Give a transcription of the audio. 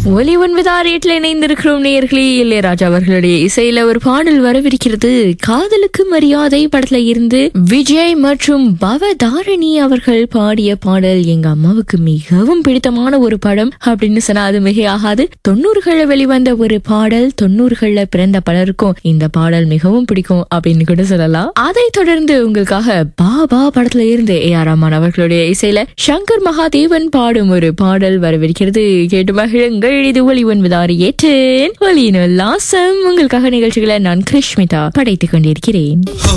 ஒலி ஒன்பதாறு எட்டுல இணைந்திருக்கிறோம் நேர்களே இளையராஜா அவர்களுடைய இசையில ஒரு பாடல் வரவிருக்கிறது காதலுக்கு மரியாதை படத்துல இருந்து விஜய் மற்றும் பவதாரணி அவர்கள் பாடிய பாடல் எங்க அம்மாவுக்கு மிகவும் பிடித்தமான ஒரு படம் அப்படின்னு சொன்னா அது மிகையாகாது தொண்ணூறுகள்ல வெளிவந்த ஒரு பாடல் தொண்ணூறுகள்ல பிறந்த பலருக்கும் இந்த பாடல் மிகவும் பிடிக்கும் அப்படின்னு கூட சொல்லலாம் அதை தொடர்ந்து உங்களுக்காக பாபா படத்துல இருந்து ஏ ஆர் ரஹ்மான் அவர்களுடைய இசையில சங்கர் மகாதேவன் பாடும் ஒரு பாடல் வரவிருக்கிறது கேட்டு மகிழுங்கள் இது ஒளி ஒன்பதாறு ஏற்றேன் ஒலியின் உல்லாசம் உங்களுக்காக நிகழ்ச்சிகளை நான் கிருஷ்மிதா படைத்துக் கொண்டிருக்கிறேன்